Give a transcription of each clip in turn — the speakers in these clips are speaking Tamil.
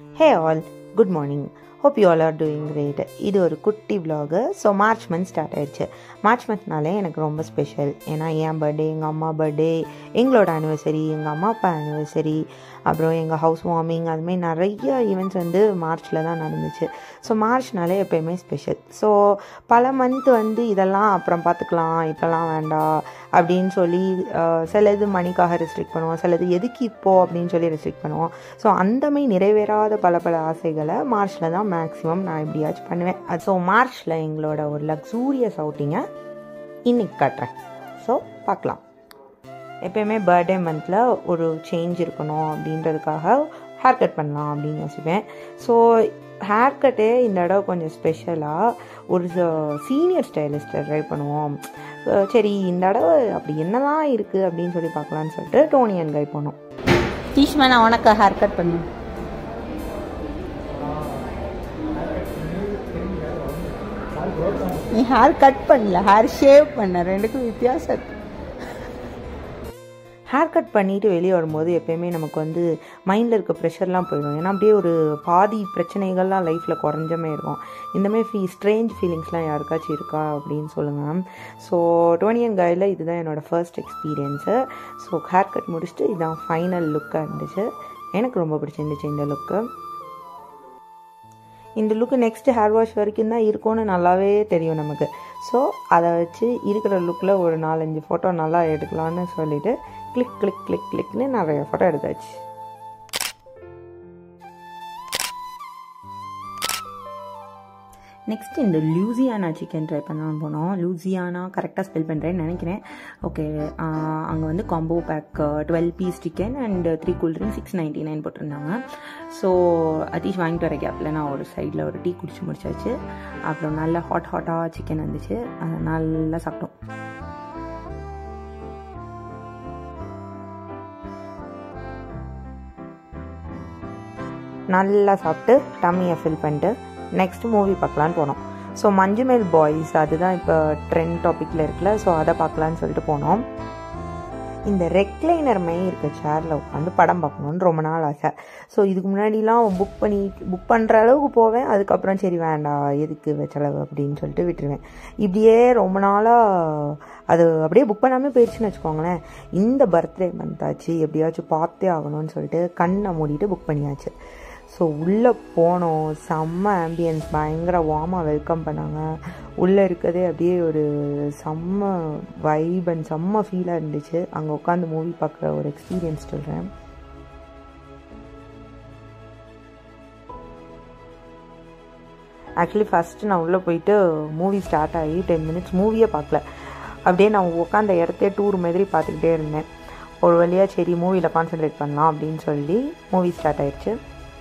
hey all good morning hope you all are doing great இது ஒரு குட்டி vlog so March month start ஆயிடுச்சு மார்ச் மந்த்னாலே எனக்கு ரொம்ப ஸ்பெஷல் ஏன்னா என் பர்த்டே எங்கள் அம்மா பர்த்டே எங்களோட ஆனிவர்சரி எங்கள் அம்மா அப்பா ஆனிவர்சரி அப்புறம் எங்கள் ஹவுஸ் வார்மிங் அதுமாதிரி நிறைய ஈவெண்ட்ஸ் வந்து மார்ச்சில் தான் நடந்துச்சு ஸோ மார்ச்னாலே எப்போயுமே ஸ்பெஷல் ஸோ பல மந்த் வந்து இதெல்லாம் அப்புறம் பார்த்துக்கலாம் இப்போல்லாம் வேண்டாம் அப்படின்னு சொல்லி அஹ், சிலது மணிக்காக ரெஸ்ட்ரிக்ட் பண்ணுவோம் சிலது எதுக்கு இப்போ அப்படின்னு சொல்லி ரெஸ்ட்ரிக்ட் பண்ணுவோம் ஸோ அந்தமாதிரி நிறைவேறாத பல பல ஆசைகளை மார்ச்சில் தான் மேக்ஸிமம் நான் எப்படியாச்சும் பண்ணுவேன் ஸோ மார்ச்சில் எங்களோட ஒரு லக்ஸூரியஸ் அவுட்டிங்கை இன்னைக்கு காட்டுறேன் ஸோ பார்க்கலாம் எப்பயுமே பர்த்டே மந்தில் ஒரு சேஞ்ச் இருக்கணும் அப்படின்றதுக்காக ஹேர் கட் பண்ணலாம் அப்படின்னு யோசிப்பேன் ஸோ ஹேர் கட்டே இந்த இடம் கொஞ்சம் ஸ்பெஷலாக ஒரு சீனியர் ஸ்டைலிஸ்ட்டை ட்ரை பண்ணுவோம் அஹ் சரி இந்த தடவை அப்படி என்னதான் இருக்குது அப்படின்னு சொல்லி பார்க்கலான்னு சொல்லிட்டு டோனியன் கை போனோம் தீஷ்மா நான் உனக்கு ஹேர் கட் பண்ணு நீ ஹேர் கட் பண்ணல ஹேர் ஷேவ் பண்ண ரெண்டுக்கும் வித்தியாசம் இருக்கு ஹேர் கட் பண்ணிட்டு வெளியே வரும்போது எப்பயுமே நமக்கு வந்து மைண்டில் இருக்க ப்ரெஷர்லாம் போயிடும் ஏன்னா அப்படியே ஒரு பாதி பிரச்சனைகள்லாம் லைஃப்பில் குறைஞ்சமே இருக்கும் இந்தமாதிரி ஃபீ ஸ்ட்ரேஞ்ச் ஃபீலிங்ஸ்லாம் யாருக்காச்சும் இருக்கா அப்படின்னு சொல்லுங்கள் ஸோ டோனியன் கையில் இதுதான் என்னோடய first experience so haircut முடிச்சுட்டு இதுதான் ஃபைனல் லுக்காக இருந்துச்சு எனக்கு ரொம்ப பிடிச்சிருந்துச்சு இந்த லுக்கு இந்த லுக்கு நெக்ஸ்ட் ஹேர் வாஷ் வரைக்கும் தான் இருக்கும்னு நல்லாவே தெரியும் நமக்கு ஸோ அதை வச்சு இருக்கிற லுக்கில் ஒரு நாலஞ்சு ஃபோட்டோ நல்லா எடுக்கலாம்னு சொல்லிட்டு கிளிக் கிளிக் கிளிக் கிளிக்னு நிறைய ஃபோட்டோ எடுத்தாச்சு நெக்ஸ்ட் இந்த லூசியானா சிக்கன் ட்ரை பண்ணலாம்னு போனோம் லூசியானா கரெக்டாக ஸ்பெல் பண்ணுறேன்னு நினைக்கிறேன் ஓகே அங்கே வந்து combo pack twelve piece chicken and three cool drink six ninety nine போட்டிருந்தாங்க ஸோ அத்தீஷ் வாங்கிட்டு வர கேப்பில் நான் ஒரு சைடில் ஒரு டீ குடிச்சு முடிச்சாச்சு அப்புறம் நல்லா ஹாட் ஹாட்டாக சிக்கன் வந்துச்சு அதை நல்லா சாப்பிட்டோம் நல்லா சாப்பிட்டு டம்மியை ஃபில் பண்ணிட்டு நெக்ஸ்ட் மூவி பார்க்கலான்னு போனோம் ஸோ மஞ்சுமேல் பாய்ஸ் அதுதான் இப்போ ட்ரெண்ட் டாப்பிக்கில் இருக்குல்ல ஸோ அதை பார்க்கலான்னு சொல்லிட்டு போனோம் இந்த ரெக்லைனர் மை இருக்க சேரில் உட்காந்து படம் பார்க்கணுன்னு ரொம்ப நாள் ஆசை ஸோ இதுக்கு முன்னாடிலாம் புக் பண்ணி புக் பண்ணுற அளவுக்கு போவேன் அதுக்கப்புறம் சரி வேண்டாம் எதுக்கு செலவு அப்படின்னு சொல்லிட்டு விட்டுருவேன் இப்படியே ரொம்ப நாளாக அது அப்படியே புக் பண்ணாமல் போயிடுச்சுன்னு வச்சுக்கோங்களேன் இந்த பர்த்டே மந்தாச்சு எப்படியாச்சும் பார்த்தே ஆகணும்னு சொல்லிட்டு கண்ணை மூடிட்டு புக் பண்ணியாச்சு ஸோ உள்ளே போனோம் செம்ம ஆம்பியன்ஸ் பயங்கர வார்மாக வெல்கம் பண்ணாங்க உள்ளே இருக்கதே அப்படியே ஒரு செம்ம வைப் அண்ட் செம்ம ஃபீலாக இருந்துச்சு அங்கே உட்காந்து மூவி பார்க்குற ஒரு எக்ஸ்பீரியன்ஸ் சொல்கிறேன் ஆக்சுவலி ஃபஸ்ட்டு நான் உள்ளே போயிட்டு மூவி ஸ்டார்ட் ஆகி டென் மினிட்ஸ் மூவியே பார்க்கல அப்படியே நான் உட்காந்த இடத்தையே டூர் மாதிரி பார்த்துக்கிட்டே இருந்தேன் ஒரு வழியாக சரி மூவியில் கான்சென்ட்ரேட் பண்ணலாம் அப்படின்னு சொல்லி மூவி ஸ்டார்ட் ஆயிடுச்சு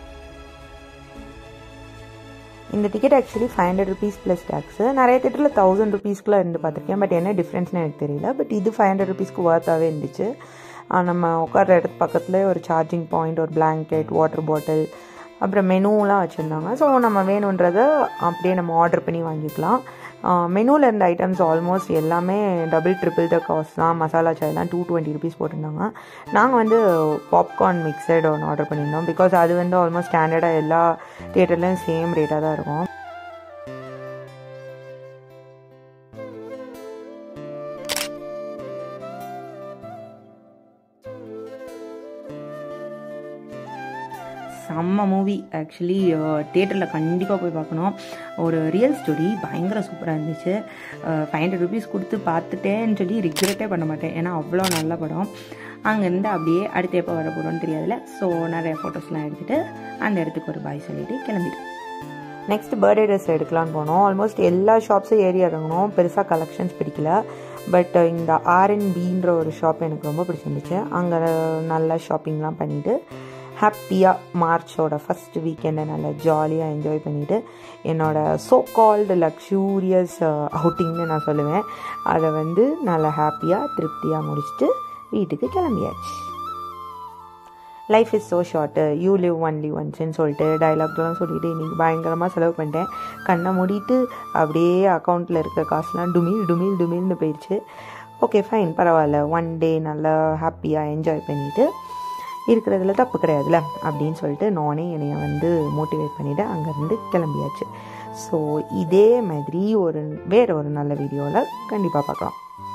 இந்த ticket actually five hundred rupees plus tax நிறைய தேட்டரில் தௌசண்ட் ருபீஸ்க்குலாம் இருந்து பார்த்துருக்கேன் பட் என்ன டிஃப்ரென்ஸ்னு எனக்கு தெரியல பட் இது ஃபைவ் ஹண்ட்ரட் ருபீஸ்க்கு ஒர்த்தாகவே இருந்துச்சு ஆஹ் நம்ம உட்கார்ற இடத்து பக்கத்தில் ஒரு சார்ஜிங் பாயிண்ட் ஒரு பிளாங்கெட் வாட்டர் பாட்டில் அப்புறம் மெனுலாம் வச்சுருந்தாங்க ஸோ நம்ம வேணுன்றதை அப்படியே நம்ம ஆர்டர் பண்ணி வாங்கிக்கலாம் மெனுவில் இருந்த ஐட்டம்ஸ் ஆல்மோஸ்ட் எல்லாமே டபுள் ட்ரிபிள் த காஸ்ட் தான் மசாலா சாய்லாம் டூ டுவெண்ட்டி ருபீஸ் போட்டிருந்தாங்க நாங்கள் வந்து பாப்கார்ன் மிக்சட் ஒன்று ஆர்டர் பண்ணியிருந்தோம் பிகாஸ் அது வந்து ஆல்மோஸ்ட் ஸ்டாண்டர்டாக எல்லா தியேட்டர்லையும் சேம் ரேட்டாக தான் இருக்கும் செம்ம மூவி ஆக்சுவலி தேட்டரில் கண்டிப்பாக போய் பார்க்கணும் ஒரு ரியல் ஸ்டோரி பயங்கர சூப்பராக இருந்துச்சு ஃபைவ் ஹண்ட்ரட் ருபீஸ் கொடுத்து பார்த்துட்டேன்னு சொல்லி ரிக்ரெட்டே பண்ண மாட்டேன் ஏன்னா அவ்வளோ நல்ல படம் அங்கேருந்து அப்படியே அடுத்து எப்போ வர போகிறோன்னு தெரியாதுல்ல ஸோ நிறைய ஃபோட்டோஸ்லாம் எடுத்துகிட்டு அந்த இடத்துக்கு ஒரு பாய் சொல்லிட்டு கிளம்பிட்டோம் நெக்ஸ்ட் பர்த்டே ட்ரெஸ் எடுக்கலான்னு போனோம் ஆல்மோஸ்ட் எல்லா ஷாப்ஸும் ஏறி இறங்கணும் பெருசாக கலெக்ஷன்ஸ் பிடிக்கல பட் இந்த ஆர்என்பின்ற ஒரு ஷாப் எனக்கு ரொம்ப பிடிச்சிருந்துச்சு அங்கே நல்லா ஷாப்பிங்லாம் பண்ணிவிட்டு ஹாப்பியாக மார்ச்சோட ஃபஸ்ட் வீக்கெண்டை நல்லா ஜாலியாக என்ஜாய் பண்ணிவிட்டு என்னோட ஸோ கால்டு லக்ஸூரியஸ் அவுட்டிங்னு நான் சொல்லுவேன் அதை வந்து நல்லா ஹாப்பியாக திருப்தியாக முடிச்சுட்டு வீட்டுக்கு கிளம்பியாச்சு life is so short you live only ஒன்ஸ்ன்னு சொல்லிட்டு டைலாக்லாம் சொல்லிட்டு இன்றைக்கி பயங்கரமாக செலவு பண்ணிட்டேன் கண்ணை மூடிட்டு அப்படியே அக்கௌண்ட்டில் இருக்க காசுலாம் டுமில் டுமில் டுமில்னு போயிடுச்சு ஓகே ஃபைன் பரவாயில்ல ஒன் டே நல்லா ஹாப்பியாக என்ஜாய் பண்ணிவிட்டு இருக்கிறதுல தப்பு கிடையாதுல அப்படின்னு சொல்லிட்டு நானே என்னைய வந்து மோட்டிவேட் பண்ணிவிட்டு அங்கேருந்து கிளம்பியாச்சு ஸோ இதே மாதிரி ஒரு வேறு ஒரு நல்ல வீடியோவில் கண்டிப்பாக பார்க்கலாம்